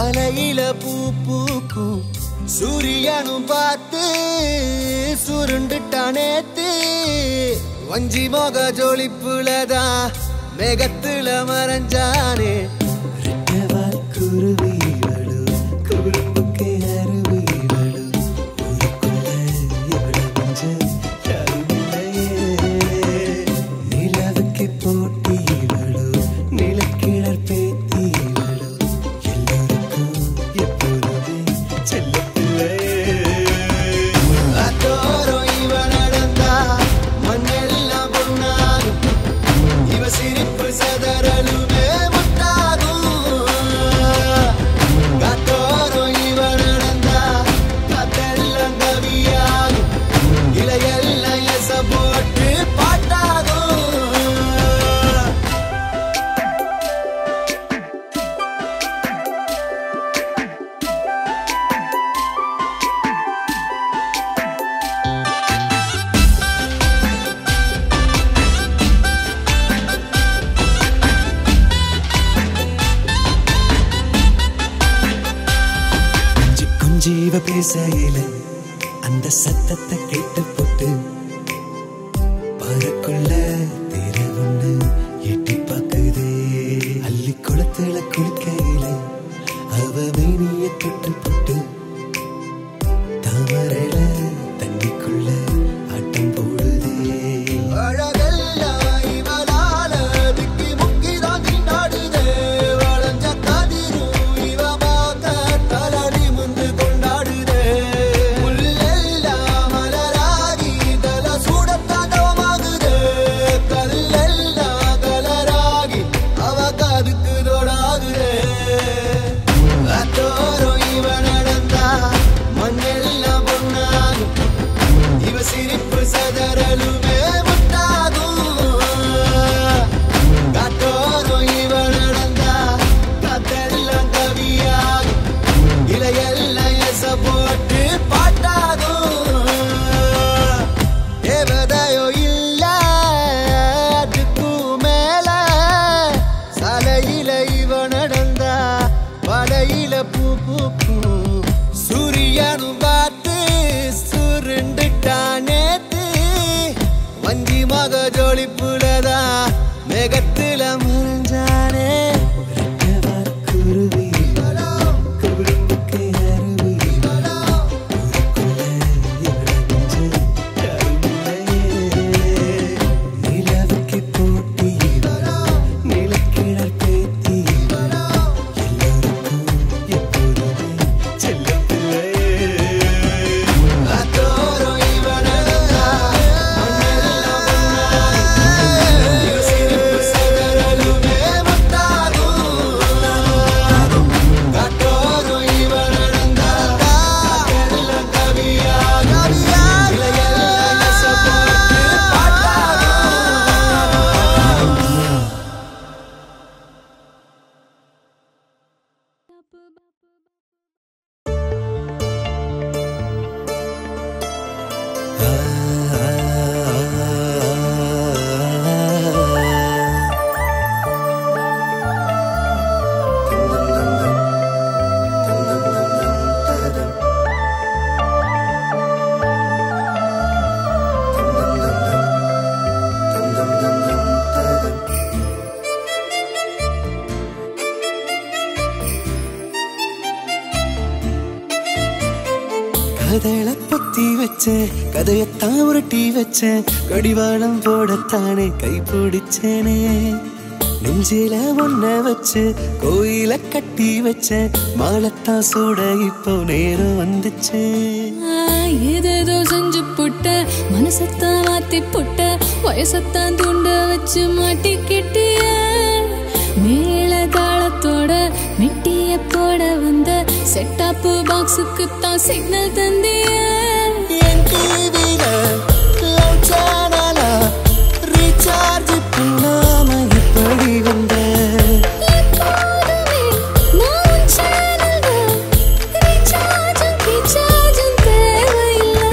மலையில பூ பூக்கும் சூரியனும் பார்த்து சுருண்டுட்டானேத்து வஞ்சி மோக ஜொலிப்புலதான் மேகத்துல மறைஞ்சானே ரெட்டவால் குருவிகளு குறும்புக்கு அருவிகளு ஊருக்குள்ள எவ்வளவு கொஞ்சம் யாரும் இல்லையே நிலவுக்கு போட்டிகளு நிலக்கிழற் பேத்திகளு எல்லோருக்கும் எப்போதுமே செல்லப்பிள்ளையே அத்தோரம் இவ நடந்தா மண்ணெல்லாம் பொன்னாகும் இவ சிரிப்பு சதறலுமே முட்டாகும் காத்தோரம் இவ நடந்தா காத்தெல்லாம் கவியாகும் இலையெல்லாம் எச போட்டு பாட்டாகும் கொஞ்சி கொஞ்சி இவ பேசையில அந்த சத்தத்தை கேட்டு போட்டு பறக்குள்ள திர ஒண்ணு எட்டி பாக்குதே அள்ளி குளத்துல குளிக்கையில அவ மேனிய தொட்டு போட்டு தாமரையில தண்ணிக்குள்ள ஆட்டம் போடுதே அழகெல்லாம் இவளால திக்கி முக்கிதான் திண்டாடுதே வளைஞ்ச கதிரும் இவ பார்க்க தலடி முந்து கொண்டாடுதே முள்ளெல்லாம் மலராகி தல சூடத்தாண்டவமாகுதே கல்லெல்லாம் கலராகி அவ காதுக்கு தொடாகுதே அத்தோரம் இவ நடந்தா மண்ணெல்லாம் பொன்னாகும் இவ சிரிப்பு சதறலுமே முட்டாகும் காத்தோறும் இவ நடந்தா காத்தெல்லாம் கவியாகும் இலையெல்லாம் எச போட்டு பாட்டாகும் தேவதையோ இல்ல அதுக்கும் மேல சாலையில இவ நடந்தா வலையில பூ பூக்கும் சூரியனும் பார்த்து சுருண்டுட்டானேத்து வஞ்சி மக ஜோலிப்புலதா மேகத்துல முறிஞ்சானே ரெட்டவால் குருவி குறும்புக்கு அருவி ஊருக்குள்ள எவ்வளவு கொஞ்சம் யாரும் இல்லையே. நிலவுக்கு போட்டி நிலக்கிழற் பேத்தி எல்லோருக்கும் எப்போதுமே செல்லப்பிள்ளையே அத்தோரம் இவனடா மண்ணெல்லாம் பொன்னாகும் இவ சிரிப்பு சதறலுமே முட்டாகும் காத்தோறும் இவ நடந்தா காத்தெல்லாம் கவியாக இலையெல்லாம் எச போட்டு பாட்டாகும் கதள பொத்தி வச்சேன் கதையத்தான் உருட்டி வச்சேன் கடிவாளம் போடத்தானே கை பிடிச்சேனே நெஞ்சில ஒன்ன வச்சு கோயில கட்டி வச்சேன் மாலத்தான் சூட இப்போ நேரம் வந்துச்சே ஏதேதோ செஞ்சு புட்ட மனசத்தான் மாத்தி புட்ட வயசத்தான் துண்ட வச்சு மாட்டிக்கிட்டிய மேல தாளத்தோட மெட்டிய போட வந்த செட்டாப்பு பாக்ஸுக்கு தான் சிக்னல் தந்திய என் டிவில லவ் சேனலா ரீசார்ஜ் பண்ணாம எப்படி வந்த எப்போதுமே நான் உன் channel தான். recharge உம் recharge உம் தேவையில்லை.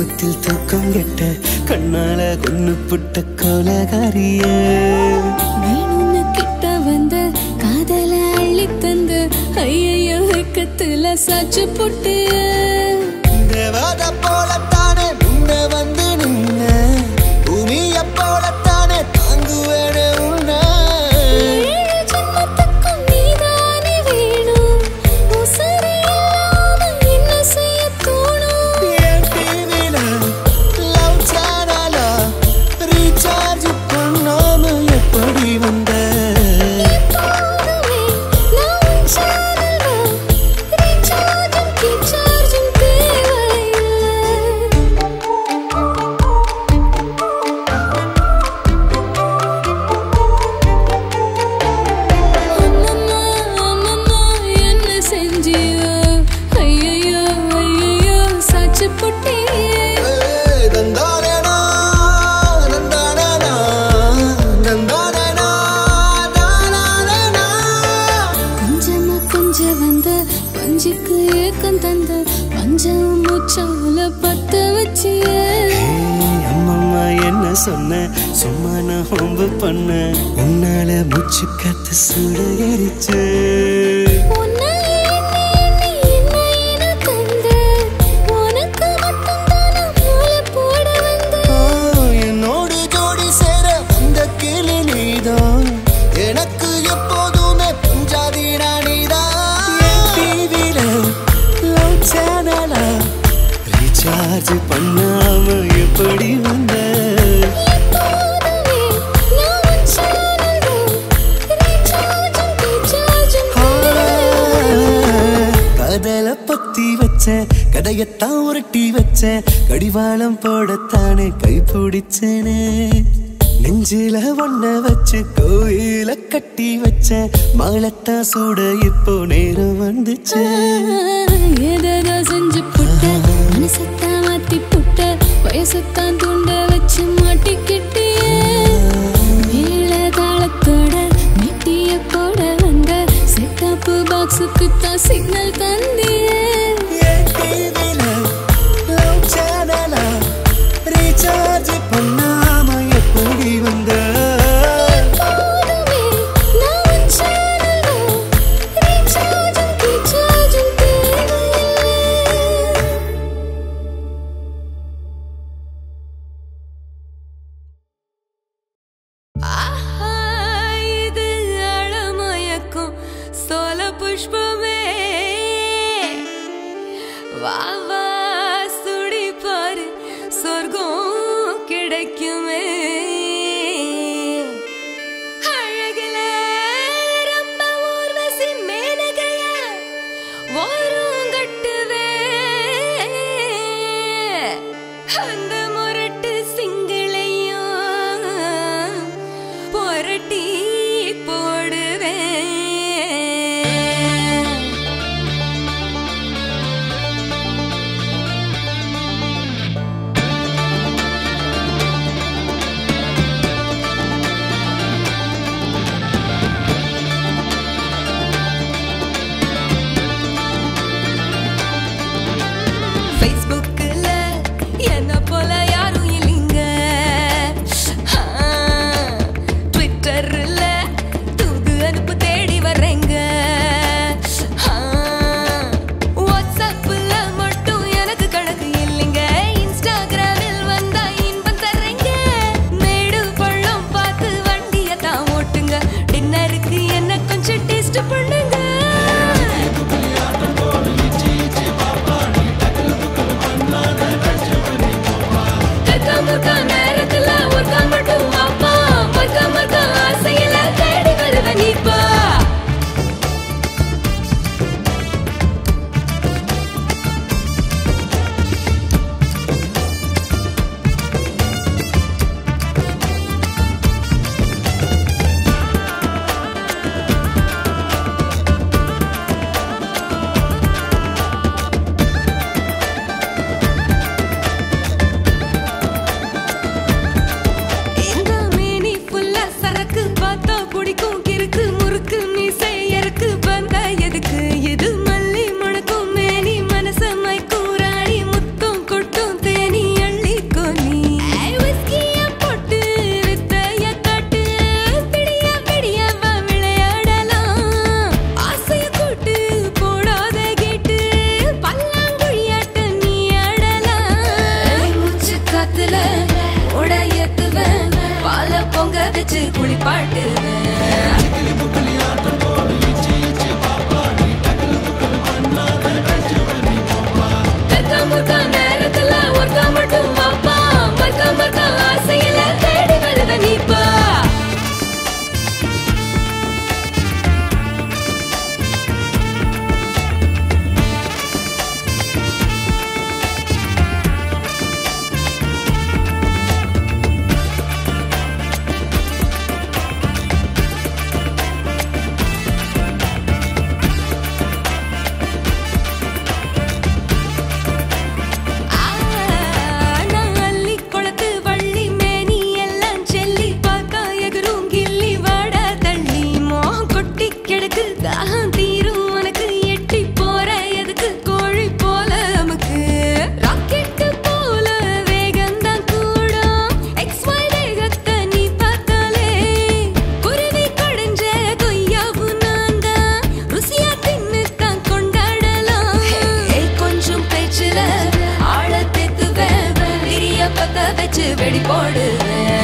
முத்தில் தூக்கம் கெட்ட கண்ணால கொன்னு புட்ட கோலகாரிய வேணும்னு கிட்ட வந்த காதல அள்ளி தந்து ஐயையோ வெக்கத்துல சாச்சு போட்டு தேவத போலத்தானே முன்ன வந்து நின்ன பூமிய போலத்தானே தாங்குவேனே உன்ன ஏழு ஜென்மத்துக்கும் நீதானே வேணும் உசுரே இல்லாம என்ன செய்ய தோணும் என் டிவில லவ் சேனல ரீசார்ஜ் பண்ணாம எப்படி வந்த எப்போதுமே நான் உன் சேனல் தான் ரீசார்ஜும் கீசார்ஜும் தேவையில்லை அம்மம்மா அம்மம்மா என்ன செஞ்சியோ ஐயையோ ஐயையோ சாச்சு போட்டியே ஏய், தந்தானேனா, தந்தானேனா, தந்தானேனா, தானானேனா. கொஞ்சமா கொஞ்ச வந்த பஞ்சுக்கு ஏக்கம் தந்த பஞ்சம் மூச்சால பத்த வச்சியே ஏய், அம்மம்மா என்ன சொன்ன சும்மா நான் ஹோம்பு பண்ண உன்னால மூச்சு கத்து சுட எரிச்சு உன்னை எண்ணி எண்ணி என்ன என தந்த உனக்கு மட்டும்தான் நான் மூளை போட வந்தேன் ஓ, என்னோடு ஜோடி சேர வந்த கிளி நீதான் எனக்கு எப்போதுமே பஞ்சாதி ராணிதான் டிவில லவ் சேனல ரீசார்ஜ் பண்ணாம எப்படி வந்த எப்போதுமே நான் உன் சேனல் தான் ரீசார்ஜும் கீசார்ஜும் காதல பத்தி வச்ச கதையத்தான் உருட்டி வச்ச கடிவாளம் போடத்தானே கை பிடிச்சனே நெஞ்சில ஒண்ண வச்சு கோயில கட்டி வச்ச மாலத்தான் சூட இப்போ நேரம் வந்துச்சு ஏதேதோ செஞ்சு புட்ட மனசத்தான் மாத்தி புட்ட வயசத்தான் தூண்ட வச்சு மாட்டிக்கிட்டியே மேல தாளத்தோட மெட்டிய போட வந்த செட்டப்பு பாக்ஸுக்கு தான் சிக்னல் தந்தியே என் டிவில லவ் சேனல ரீசார்ஜ் பண்ணாம எப்படி வந்த எப்போதுமே நான் உன் சேனல் தான் ரீசார்ஜும் கீசார்ஜும் தேவையில்லை ஆஹா, இது அழமயக்கும் சோல புஷ்பமே வா வா சுடி பாரு சொர்க்கம் கிடைக்குமே அழகுல ரொம்ப ஊர்வசி மேனகைய ஓரம் கட்டுவே அந்த முரட்டு சிங்களையும் புரட்டி போடுவேன் Facebookல என்ன போல காத்துல உடையத்துவேன் பால பொங்க வச்சு குளிப்பாட்டுவேன் கற்கா முற்கா நேரத்துல ஒர்க்கா மட்டும் வாப்பா மறுக்கா மறுக்கா ஆசையில தேடி வருவ நீப்பா நான் அள்ளி குளத்து வள்ளி மேனி எல்லாம் செல்லி பார்த்தா எகுரும் கிள்ளி வாட தள்ளி மோகம் கொட்டி கிடக்கு தாகம் தீரும் உனக்கு எட்டி போற எதுக்கு கோழி போல நமக்கு ராக்கெட்டு போல வேகம்தான் கூடும் எக்ஸ் ஒய் வேகத்தை நீ பார்த்தாலே குருவி கடைஞ்ச கொய்யாவும் நான் தான் ருசியா தின்னு தான் கொண்டாடலாம் ஏய், கொஞ்சம் பேச்சுல ஆழ தேத்துவேன் விரிய பத்த வச்சு வெடி போடுவேன்